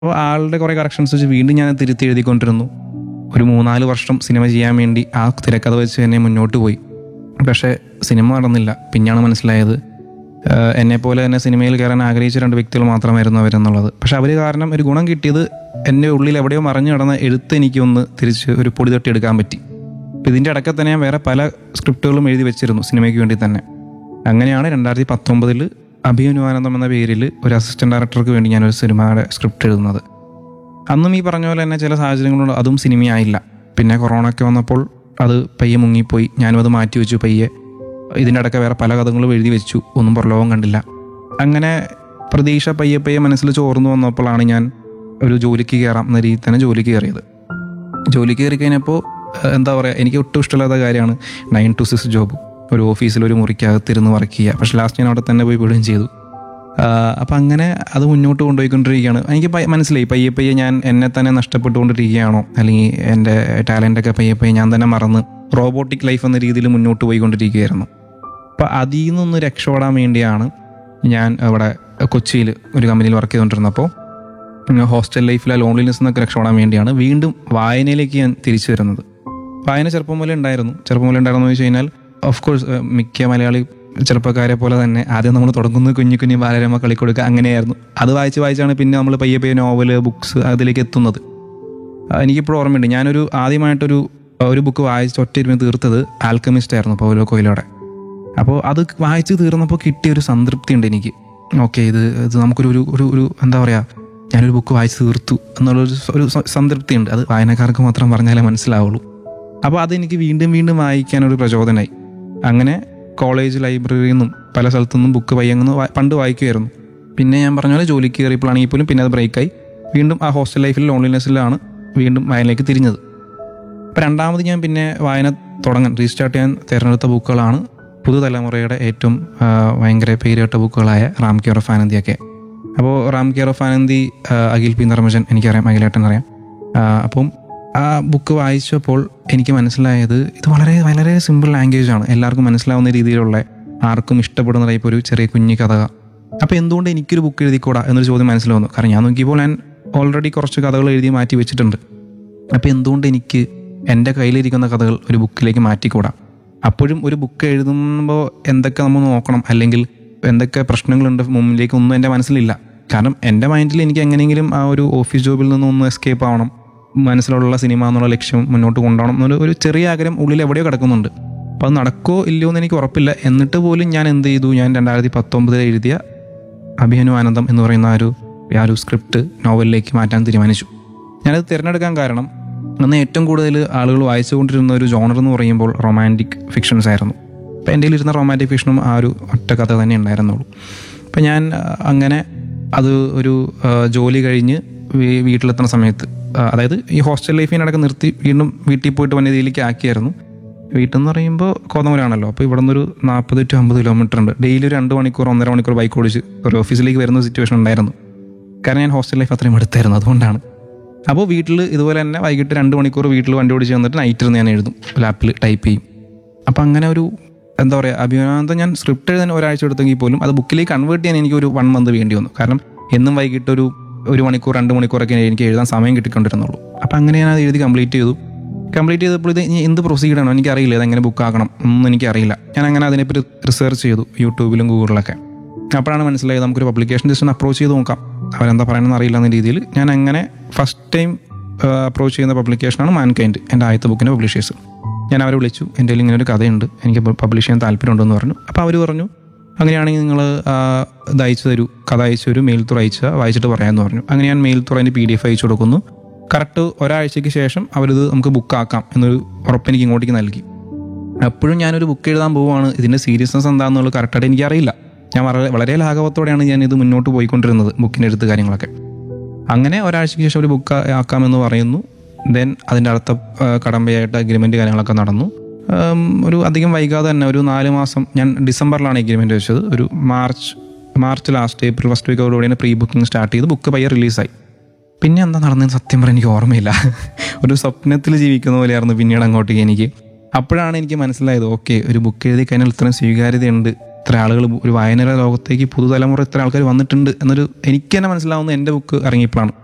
അപ്പോൾ ആളുടെ കുറേ കറക്ഷൻസ് വെച്ച് വീണ്ടും ഞാൻ തിരുത്തി എഴുതിക്കൊണ്ടിരുന്നു ഒരു മൂന്നാല് വർഷം സിനിമ ചെയ്യാൻ വേണ്ടി ആ തിരക്കഥ വെച്ച് തന്നെ മുന്നോട്ട് പോയി പക്ഷേ സിനിമ നടന്നില്ല പിന്നെയാണ് മനസ്സിലായത് ആഹ് എന്നെ പോലെ തന്നെ സിനിമയിൽ കയറാൻ ആഗ്രഹിച്ച രണ്ട് വ്യക്തികൾ മാത്രമായിരുന്നു അവരെന്നുള്ളത് പക്ഷെ അവർ കാരണം ഒരു ഗുണം കിട്ടിയത് എൻ്റെ ഉള്ളിൽ എവിടെയോ മറിഞ്ഞു കിടന്ന എഴുത്ത് എനിക്കൊന്ന് തിരിച്ച് ഒരു പൊടി തട്ടി എടുക്കാൻ പറ്റി അപ്പം ഇതിൻ്റെ ഇടയ്ക്ക് തന്നെ ഞാൻ വേറെ പല സ്ക്രിപ്റ്റുകളും എഴുതി വെച്ചിരുന്നു സിനിമയ്ക്ക് വേണ്ടി തന്നെ അങ്ങനെയാണ് രണ്ടായിരത്തി പത്തൊമ്പതിൽ അഭിമന്യുവാനന്ദം എന്ന പേരിൽ ഒരു അസിസ്റ്റന്റ് ഡയറക്ടർക്ക് വേണ്ടി ഞാനൊരു സിനിമയുടെ സ്ക്രിപ്റ്റ് എഴുതുന്നത് അന്നും ഈ പറഞ്ഞ പോലെ തന്നെ ചില സാഹചര്യങ്ങളുണ്ട് അതും സിനിമയായില്ല പിന്നെ കൊറോണ ഒക്കെ വന്നപ്പോൾ അത് പയ്യെ മുങ്ങിപ്പോയി ഞാനും അത് മാറ്റി വെച്ചു പയ്യെ ഇതിൻ്റെ ഇടയ്ക്ക് വേറെ പല കഥകളും എഴുതി വെച്ചു ഒന്നും പുറലോകം കണ്ടില്ല അങ്ങനെ പ്രതീക്ഷ പയ്യെ പയ്യെ മനസ്സിൽ ചോർന്നു വന്നപ്പോഴാണ് ഞാൻ ഒരു ജോലിക്ക് കയറാം എന്ന രീതിയിൽ തന്നെ ജോലിക്ക് കയറിയത് ജോലിക്ക് കയറി കഴിഞ്ഞപ്പോൾ ഏഹ്, എന്താ പറയുക എനിക്ക് ഒട്ടും ഇഷ്ടമില്ലാത്ത കാര്യമാണ് നയൻ ടു സിക്സ് ജോബ് ഒരു ഓഫീസിൽ ഒരു മുറിക്കകത്തിരുന്ന് വർക്ക് ചെയ്യുക പക്ഷെ ലാസ്റ്റ് ഞാൻ അവിടെ തന്നെ പോയി വിടുകയും ചെയ്തു അപ്പം അങ്ങനെ അത് മുന്നോട്ട് കൊണ്ടുപോയിക്കൊണ്ടിരിക്കുകയാണ് എനിക്ക് പയ്യെ മനസ്സിലായി പയ്യെ പയ്യെ ഞാൻ എന്നെ തന്നെ നഷ്ടപ്പെട്ടുകൊണ്ടിരിക്കുകയാണോ അല്ലെങ്കിൽ എൻ്റെ ടാലൻ്റൊക്കെ പയ്യെ പയ്യെ ഞാൻ തന്നെ മറന്ന് റോബോട്ടിക് ലൈഫ് എന്ന രീതിയിൽ മുന്നോട്ട് പോയിക്കൊണ്ടിരിക്കുകയായിരുന്നു അപ്പോൾ അതിൽ നിന്നൊന്ന് രക്ഷപ്പെടാൻ വേണ്ടിയാണ് ഞാൻ അവിടെ കൊച്ചിയിൽ ഒരു കമ്പനിയിൽ വർക്ക് ചെയ്തുകൊണ്ടിരുന്നപ്പോൾ ഹോസ്റ്റൽ ലൈഫിലെ ലോൺലിനെസ് എന്നൊക്കെ രക്ഷപ്പെടാൻ വേണ്ടിയാണ് വീണ്ടും വായനയിലേക്ക് ഞാൻ തിരിച്ചു വരുന്നത് വായന ചെറുപ്പം മുതലേ ഉണ്ടായിരുന്നു ചെറുപ്പം മുതലേ ഉണ്ടായിരുന്നു എന്ന് വെച്ച് കഴിഞ്ഞാൽ ഓഫ് കോഴ്സ് മിക്ക മലയാളി ചെറുപ്പക്കാരെ പോലെ തന്നെ ആദ്യം നമ്മൾ തുടങ്ങുന്നത് കുഞ്ഞു കുഞ്ഞു ബാലരമ കളിക്കൊടുക്കുക അങ്ങനെയായിരുന്നു അത് വായിച്ച് വായിച്ചാണ് പിന്നെ നമ്മൾ പയ്യെ പയ്യെ നോവല് ബുക്സ് അതിലേക്ക് എത്തുന്നത് ആ, എനിക്കിപ്പോഴും ഓർമ്മയുണ്ട് ഞാനൊരു ആദ്യമായിട്ടൊരു ഒരു ബുക്ക് വായിച്ച് ഒറ്റ ഇരുന്ന് തീർത്തത് ആൽക്കമിസ്റ്റ് ആയിരുന്നു പൗലോ കൊയിലോടെ അപ്പോൾ അത് വായിച്ച് തീർന്നപ്പോൾ കിട്ടിയ ഒരു സംതൃപ്തി ഉണ്ട് എനിക്ക് ഓക്കെ ഇത് ഇത് നമുക്കൊരു ഒരു ഒരു ഒരു എന്താ പറയുക ഞാനൊരു ബുക്ക് വായിച്ച് തീർത്തു എന്നുള്ളൊരു സ- ഒരു സ- സംതൃപ്തി ഉണ്ട് അത് വായനക്കാർക്ക് മാത്രം പറഞ്ഞാലേ മനസ്സിലാവുള്ളൂ അപ്പോൾ അതെനിക്ക് വീണ്ടും വീണ്ടും വായിക്കാനൊരു പ്രചോദനമായി അങ്ങനെ കോളേജ് ലൈബ്രറിയിൽ നിന്നും പല സ്ഥലത്തു നിന്നും ബുക്ക് പയ്യങ്ങുന്നു പണ്ട് വായിക്കുമായിരുന്നു പിന്നെ ഞാൻ പറഞ്ഞ പോലെ ജോലിക്ക് കയറിയപ്പോഴാണെങ്കിൽ പോലും പിന്നെ അത് ബ്രേക്കായി വീണ്ടും ആ ഹോസ്റ്റൽ ലൈഫിൽ ലോൺലിനെസ്സിലാണ് വീണ്ടും വായനയിലേക്ക് തിരിഞ്ഞത് അപ്പോൾ രണ്ടാമത് ഞാൻ പിന്നെ വായന തുടങ്ങാൻ റീസ്റ്റാർട്ട് ചെയ്യാൻ തിരഞ്ഞെടുത്ത ബുക്കുകളാണ് പുതുതലമുറയുടെ ഏറ്റവും ആ, ഭയങ്കര പേരുകേട്ട ബുക്കുകളായ റാം കെയർ ഓഫ് ആനന്ദിയൊക്കെ അപ്പോൾ റാം കെയർ ഓഫ് ആനന്ദി ആ, അഖിൽ പി നർമ്മജൻ എനിക്കറിയാം അഖിലേട്ടൻ അറിയാം ആ, അപ്പം ആ ബുക്ക് വായിച്ചപ്പോൾ എനിക്ക് മനസ്സിലായത് ഇത് വളരെ വളരെ സിമ്പിൾ ലാംഗ്വേജ് ആണ് എല്ലാവർക്കും മനസ്സിലാവുന്ന രീതിയിലുള്ള ആർക്കും ഇഷ്ടപ്പെടുന്ന ടൈപ്പ് ഒരു ചെറിയ കുഞ്ഞു കഥ അപ്പോൾ എന്തുകൊണ്ട് എനിക്കൊരു ബുക്ക് എഴുതിക്കൂടാ എന്നൊരു ചോദ്യം മനസ്സിൽ വന്നു കാരണം ഞാൻ നോക്കിയപ്പോൾ ഞാൻ ഓൾറെഡി കുറച്ച് കഥകൾ എഴുതി മാറ്റി വെച്ചിട്ടുണ്ട് അപ്പോൾ എന്തുകൊണ്ട് എനിക്ക് എൻ്റെ കയ്യിലിരിക്കുന്ന കഥകൾ ഒരു ബുക്കിലേക്ക് മാറ്റിക്കൂടാ അപ്പോഴും ഒരു ബുക്ക് എഴുതുമ്പോൾ എന്തൊക്കെ നമ്മൾ നോക്കണം അല്ലെങ്കിൽ എന്തൊക്കെ പ്രശ്നങ്ങളുണ്ട് മുമ്പിലേക്ക് ഒന്നും എൻ്റെ മനസ്സിലില്ല കാരണം എൻ്റെ മൈൻഡിൽ എനിക്ക് എങ്ങനെയെങ്കിലും ആ ഒരു ഓഫീസ് ജോബിൽ നിന്ന് ഒന്ന് എസ്കേപ്പ് ആവണം മനസ്സിലുള്ള സിനിമ എന്നുള്ള ലക്ഷ്യം മുന്നോട്ട് കൊണ്ടുപോകണം എന്നൊരു ഒരു ചെറിയ ആഗ്രഹം ഉള്ളിൽ എവിടെയോ കിടക്കുന്നുണ്ട് അപ്പോൾ അത് നടക്കോ ഇല്ലയോ എന്ന് എനിക്ക് ഉറപ്പില്ല എന്നിട്ട് പോലും ഞാൻ എന്ത് ചെയ്തു ഞാൻ രണ്ടായിരത്തി പത്തൊമ്പതിൽ എഴുതിയ അഭിമന്യു ആനന്ദം എന്ന് പറയുന്ന ആ ഒരു ആ ഒരു സ്ക്രിപ്റ്റ് നോവലിലേക്ക് മാറ്റാൻ തീരുമാനിച്ചു ഞാനത് തിരഞ്ഞെടുക്കാൻ കാരണം അന്ന് ഏറ്റവും കൂടുതൽ ആളുകൾ വായിച്ചുകൊണ്ടിരുന്ന ഒരു ജോണർ എന്ന് പറയുമ്പോൾ റൊമാൻറ്റിക് ഫിക്ഷൻസ് ആയിരുന്നു അപ്പോൾ എൻ്റെ ഇരുന്ന റൊമാൻറ്റിക് ഫിക്ഷനും ആ ഒരു ഒറ്റ കഥ തന്നെ ഉണ്ടായിരുന്നുള്ളൂ അപ്പം ഞാൻ ആ, അങ്ങനെ അത് ഒരു ആ, ജോലി കഴിഞ്ഞ് വീ- വീട്ടിലെത്തുന്ന സമയത്ത് ആ, അതായത് ഈ ഹോസ്റ്റൽ ലൈഫിനടക്കം നിർത്തി വീണ്ടും വീട്ടിൽ പോയിട്ട് വന്യതയിലേക്ക് ആക്കിയായിരുന്നു വീട്ടിൽ നിന്ന് പറയുമ്പോൾ കോതമരാണല്ലോ അപ്പോൾ ഇവിടെ നിന്നൊരു നാൽപ്പത് ടു അമ്പത് കിലോമീറ്റർ ഉണ്ട് ഡെയിലി ഒരു രണ്ട് മണിക്കൂർ ഒന്നര മണിക്കൂർ ബൈക്ക് ഓടിച്ച് ഒരു ഓഫീസിലേക്ക് വരുന്ന സിറ്റുവേഷൻ ഉണ്ടായിരുന്നു കാരണം ഞാൻ ഹോസ്റ്റൽ ലൈഫ് അത്രയും എടുത്തായിരുന്നു അതുകൊണ്ടാണ് അപ്പോൾ വീട്ടിൽ ഇതുപോലെ തന്നെ വൈകിട്ട് രണ്ട് മണിക്കൂർ വീട്ടിൽ വണ്ടി ഓടിച്ച് വന്നിട്ട് നൈറ്റ് ഇരുന്ന് ഞാൻ എഴുതും ലാപ്പിൽ ടൈപ്പ് ചെയ്യും അപ്പോൾ അങ്ങനെ ഒരു എന്താ പറയുക അഭിമാനന്തം ഞാൻ സ്ക്രിപ്റ്റ് എഴുതാൻ ഒരാഴ്ച എടുത്തെങ്കിൽ പോലും അത് ബുക്കിലേക്ക് കൺവേർട്ട് ചെയ്യാൻ എനിക്ക് ഒരു വൺ മന്ത് വേണ്ടി വന്നു കാരണം എന്നും വൈകിട്ട് ഒരു ഒരു മണിക്കൂർ രണ്ട് മണിക്കൂറൊക്കെ എനിക്ക് എഴുതാൻ സമയം കിട്ടിക്കൊണ്ടിരുന്നുള്ളൂ അപ്പോൾ അങ്ങനെ ഞാൻ അത് എഴുതി കംപ്ലീറ്റ് ചെയ്തു കംപ്ലീറ്റ് ചെയ്തപ്പോൾ ഇത് ഇനി എന്ത് പ്രൊസീഡ് ആണോ എനിക്കറിയില്ല ഇതെങ്ങനെ ബുക്ക് ആക്കണം ഒന്നും എനിക്കറിയില്ല ഞാൻ അങ്ങനെ അതിനെപ്പറ്റി റിസർച്ച് ചെയ്തു യൂട്യൂബിലും ഗൂഗിളിലൊക്കെ അപ്പോഴാണ് മനസ്സിലായത് നമുക്കൊരു പബ്ലിക്കേഷൻ ജസ്റ്റ് ഒന്ന് അപ്രോച്ച് ചെയ്ത് നോക്കാം അവരെന്താ പറയണമെന്ന് അറിയില്ല എന്ന രീതിയിൽ ഞാൻ അങ്ങനെ ഫസ്റ്റ് ടൈം അപ്രോച്ച് ചെയ്യുന്ന പബ്ലിക്കേഷനാണ് മാൻകൈൻഡ് എൻ്റെ ആദ്യത്തെ ബുക്കിൻ്റെ പബ്ലിഷേഴ്സ് ഞാൻ അവരെ വിളിച്ചു എൻ്റെ കയ്യിൽ ഇങ്ങനെ ഒരു കഥയുണ്ട് എനിക്ക് പബ്ലിഷ് ചെയ്യാൻ താല്പര്യമുണ്ടെന്ന് പറഞ്ഞു അപ്പോൾ അവർ പറഞ്ഞു അങ്ങനെയാണെങ്കിൽ നിങ്ങൾ ഇത് അയച്ചു തരൂ കഥ അയച്ചു തരൂ മെയിൽ തുറ അയച്ചാൽ വായിച്ചിട്ട് പറയാമെന്ന് പറഞ്ഞു അങ്ങനെ ഞാൻ മെയിൽ തുറ അതിൻ്റെ പി ഡി എഫ് അയച്ചു കൊടുക്കുന്നു കറക്റ്റ് ഒരാഴ്ചയ്ക്ക് ശേഷം അവരിത് നമുക്ക് ബുക്കാക്കാം എന്നൊരു ഉറപ്പ് എനിക്ക് ഇങ്ങോട്ടേക്ക് നൽകി അപ്പോഴും ഞാനൊരു ബുക്ക് എഴുതാൻ പോവുകയാണ് ഇതിൻ്റെ സീരിയസ്നെസ് എന്താണെന്നുള്ളത് കറക്റ്റായിട്ട് എനിക്കറിയില്ല ഞാൻ വളരെ വളരെ ലാഘവത്തോടെയാണ് ഞാൻ ഇത് മുന്നോട്ട് പോയിക്കൊണ്ടിരുന്നത് ബുക്കിൻ്റെ അടുത്ത് കാര്യങ്ങളൊക്കെ അങ്ങനെ ഒരാഴ്ചയ്ക്ക് ശേഷം ഒരു ബുക്ക് ആക്കാമെന്ന് പറയുന്നു ദെൻ അതിൻ്റെ അടുത്ത ആ, കടമ്പയായിട്ട് അഗ്രിമെൻറ്റ് കാര്യങ്ങളൊക്കെ നടന്നു ഉം, ഒരു അധികം വൈകാതെ തന്നെ ഒരു നാല് മാസം ഞാൻ ഡിസംബറിലാണ് എഗ്രിമെൻറ്റ് വെച്ചത് ഒരു March March last April first വീക്കോടുകൂടിയാണ് പ്രീ ബുക്കിംഗ് സ്റ്റാർട്ട് ചെയ്ത് ബുക്ക് പയ്യെ റിലീസായി പിന്നെ എന്താ നടന്നതെന്ന് സത്യം പറഞ്ഞാൽ എനിക്ക് ഓർമ്മയില്ല ഒരു സ്വപ്നത്തിൽ ജീവിക്കുന്ന പോലെയായിരുന്നു പിന്നീട് അങ്ങോട്ടേക്ക് എനിക്ക് അപ്പോഴാണ് എനിക്ക് മനസ്സിലായത് ഓക്കെ ഒരു ബുക്ക് എഴുതി കഴിഞ്ഞാൽ ഇത്രയും സ്വീകാര്യതയുണ്ട് ഇത്ര ആളുകൾ ഒരു വായനയുടെ ലോകത്തേക്ക് പുതുതലമുറ ഇത്ര ആൾക്കാർ വന്നിട്ടുണ്ട് എന്നൊരു എനിക്ക് തന്നെ മനസ്സിലാവുന്ന എൻ്റെ ബുക്ക് ഇറങ്ങിയപ്പോഴാണ്